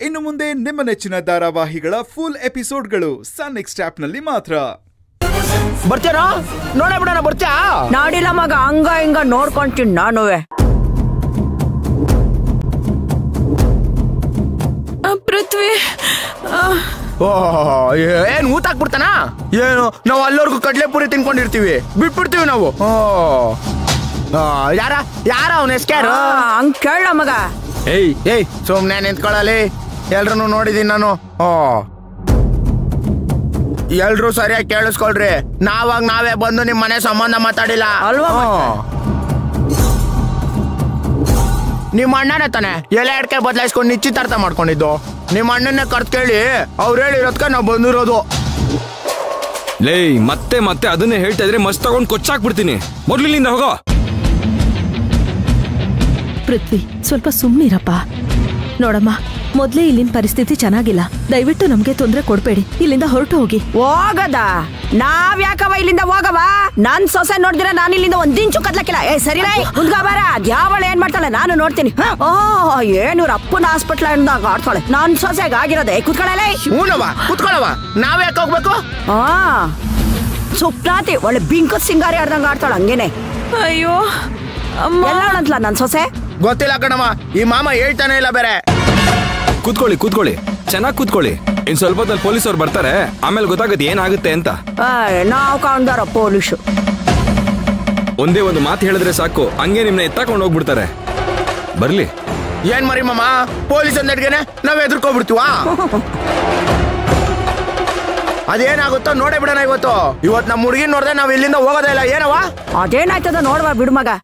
ಇನ್ನು ಮುಂದೆ ನಿಮ್ಮ ನೆಚ್ಚಿನ ಧಾರಾವಾಹಿಗಳ ಫುಲ್ ಎಪಿಸೋಡ್ಗಳು ಸನ್ ನೆಕ್ಸ್ಟ್ ಆಪ್ನಲ್ಲಿ ಮಾತ್ರ ಬರ್ತೀರಾ ನೋಡೇ ಬಿಡೋಣ ಬರ್ತೀಯಾ ನಾಡಿಲ್ಲ ಮಗ ಹಂಗ ಹಿಂಗ ನೋಡ್ಕೊಂತೀನಿ ನಾನುವೆ ಪೃಥ್ವಿ ಓಹ್ ಏನ್ ಊತ ಹಾಕ್ಬಿಡ್ತಾನ ಏನು ನಾವು ಅಲ್ಲವರೆಗೂ ಕಡ್ಲೆಪುರಿ ತಿನ್ಕೊಂಡಿರ್ತೀವಿ ಬಿಟ್ಬಿಡ್ತೀವಿ ನಾವು ಓ ಆ, ಯಾರ ಯಾರ ಅವನ ಎಸ್ಕ್ಯಾರು ಹಂಗ್ ಕೇಳ ಮಗ ಏಯ್ ಏಯ್ ಸುಮ್ನೆ ನಿಂತ್ಕೊಳ್ಳಲಿ ಎಲ್ರನ್ನು ನೋಡಿದೀನಿ ನಾನು ಓ ಎಲ್ರು ಸರಿಯಾಗಿ ಕೇಳಿಸ್ಕೊಳ್ರಿ ನಾವಾಗ ನಾವೇ ಬಂದು ನಿಮ್ ಮನೆ ಸಂಬಂಧ ಮಾತಾಡಿಲ್ಲ ಅಲ್ವಾ ಮತ್ತೆ? ಹ್ಮ್. ನಿಮ್ಮ ಅಣ್ಣನೇ ತಾನೆ ಎಲೆ ಅಡ್ಕೆ ಬದಲಾಯಿಸ್ಕೊಂಡು ನಿಶ್ಚಿತಾರ್ಥ ಮಾಡ್ಕೊಂಡಿದ್ದು ನಿಮ್ಮ ಅಣ್ಣನ್ನೇ ಕರ್ತ್ ಕೇಳಿ ಅವ್ರು ಹೇಳಿರೋದ್ಕ ನಾವು ಬಂದಿರೋದು ಲೇ ಮತ್ತೆ ಮತ್ತೆ ಅದನ್ನೇ ಹೇಳ್ತಾ ಇದ್ರೆ ಮಸ್ತ್ ತಗೊಂಡ್ ಕೊಚ್ಚಾಕ್ಬಿಡ್ತೀನಿ ಮೊದ್ಲಿನಿಂದ ಹೋಗೋ ಪೃಥ್ವಿ ಸ್ವಲ್ಪ ಸುಮ್ನಿರಪ್ಪ ನೋಡಮ್ಮ ಮೊದ್ಲೇ ಇಲ್ಲಿನ ಪರಿಸ್ಥಿತಿ ಚೆನ್ನಾಗಿಲ್ಲ ದಯವಿಟ್ಟು ನಮ್ಗೆ ತೊಂದರೆ ಕೊಡ್ಬೇಡಿ ಇಲ್ಲಿಂದ ಹೊರಟು ಹೋಗಿ ಹೋಗದ ನಾವ್ ಯಾಕವ ಇಲ್ಲಿಂದ ಹೋಗವ ನನ್ ಸೊಸೆ ನೋಡಿದ್ರೆ ನಾನು ಇಲ್ಲಿಂದ ಒಂದ್ ಇಂಚು ಕದ್ಲಕ್ಕಿಲ್ಲ ಏ ಸರಿ ಮುಂದ್ಗ ಬಾರ ದ್ಯಾವಳ ಏನ್ ಮಾಡ್ತಾಳೆ ನಾನು ನೋಡ್ತೀನಿ ಹ? ಓ ಏನು ಅಪ್ಪನ ಹಾಸ್ಪಿಟ್ಲ್ ಅಂದಾಗ ಆಡ್ತಾಳೆ ನನ್ ಸೊಸೆಗೆ ಆಗಿರೋದೆ ಕುತ್ಕೊಳ್ಳಲೇ ಹೂನವ ಕುತ್ಕೊಳ್ಳವ ನಾವ್ ಯಾಕೆ ಹೋಗ್ಬೇಕು ಆ ಸುಪ್ನಾತಿ ಒಳ್ಳೆ ಬಿಂಕ ಸಿಂಗಾರಿ ಆಡ್ದಂಗ ಆಡ್ತಾಳ ಹಂಗೇನೆ ಅಯ್ಯೋ ಅಮ್ಮ ಎಲ್ಲಂತಲ ನನ್ ಸೊಸೆ ಗೊತ್ತಿಲ್ಲ ಕಣವ ಈ ಮಾಮ ಹೇಳ್ತಾನೆ ಇಲ್ಲ ಬೇರೆ ಕೂತ್ಕೊಳ್ಳಿ ಕೂತ್ಕೊಳ್ಳಿ ಚೆನ್ನಾಗಿ ಕೂತ್ಕೊಳ್ಳಿ ಇನ್ ಸ್ವಲ್ಪ ಹೊತ್ತಲ್ಲಿ ಪೊಲೀಸವ್ರು ಬರ್ತಾರೆ ಆಮೇಲೆ ಗೊತ್ತಾಗುತ್ತೆ ಏನಾಗುತ್ತೆ ಅಂತ ಏ, ನಾವ್ ಕಾಣ್ದಾರ ಪೊಲೀಸು ಒಂದೇ ಒಂದು ಮಾತು ಹೇಳಿದ್ರೆ ಸಾಕು ಹಂಗೆ ನಿಮ್ನ ಎತ್ತಾಕೊಂಡು ಹೋಗ್ಬಿಡ್ತಾರೆ ಬರ್ಲಿ ಏನ್ ಮರಿ ಮಾಮ ಪೊಲೀಸ್ ಅಂದಡ್ಗೆನೆ ನಾವ್ ಎದುರ್ಕೊಬಿಡ್ತೀವಾ ಅದೇನಾಗುತ್ತೋ ನೋಡೇ ಬಿಡೋಣ ಇವತ್ತು ಇವತ್ ನಮ್ಮ ಹುಡುಗಿನ ನೋಡ್ದೆ ನಾವ್ ಇಲ್ಲಿಂದ ಹೋಗೋದೇ ಇಲ್ಲ ಏನವ ಅದೇನಾಯ್ತದ ನೋಡ್ವಾ ಬಿಡು ಮಗ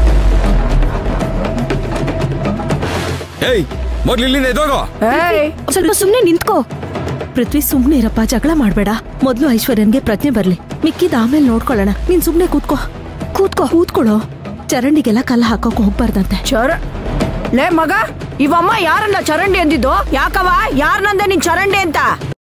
ಏಯ್ ಮೊದ್ಲು ಇಲ್ಲಿಂದ ಎದ್ದೋಗೋ ಏಯ್ ಸ್ವಲ್ಪ ಸುಮ್ನೆ ನಿಂತ್ಕೋ ಪೃಥ್ವಿ ಸುಮ್ನೆ ಇರಪ್ಪ ಜಗಳ ಮಾಡ್ಬೇಡ ಮೊದ್ಲು ಐಶ್ವರ್ಯನ್ಗೆ ಪ್ರಜ್ಞೆ ಬರ್ಲಿ ಮಿಕ್ಕಿದ ಆಮೇಲೆ ನೋಡ್ಕೊಳ್ಳೋಣ ನೀನ್ ಸುಮ್ನೆ ಕೂತ್ಕೋ ಕೂತ್ಕೋ ಕೂತ್ಕೊಳ್ಳೋ ಚರಂಡಿಗೆಲ್ಲ ಕಲ್ಲ ಹಾಕೋಕ್ ಹೋಗ್ಬಾರ್ದಂತೆ ಚರ ಲೇ ಮಗ ಇವಮ್ಮ ಯಾರನ್ನ ಚರಂಡಿ ಅಂದಿದ್ದು ಯಾಕವ ಯಾರನಂದೆ ನಿನ್ ಚರಂಡಿ ಅಂತ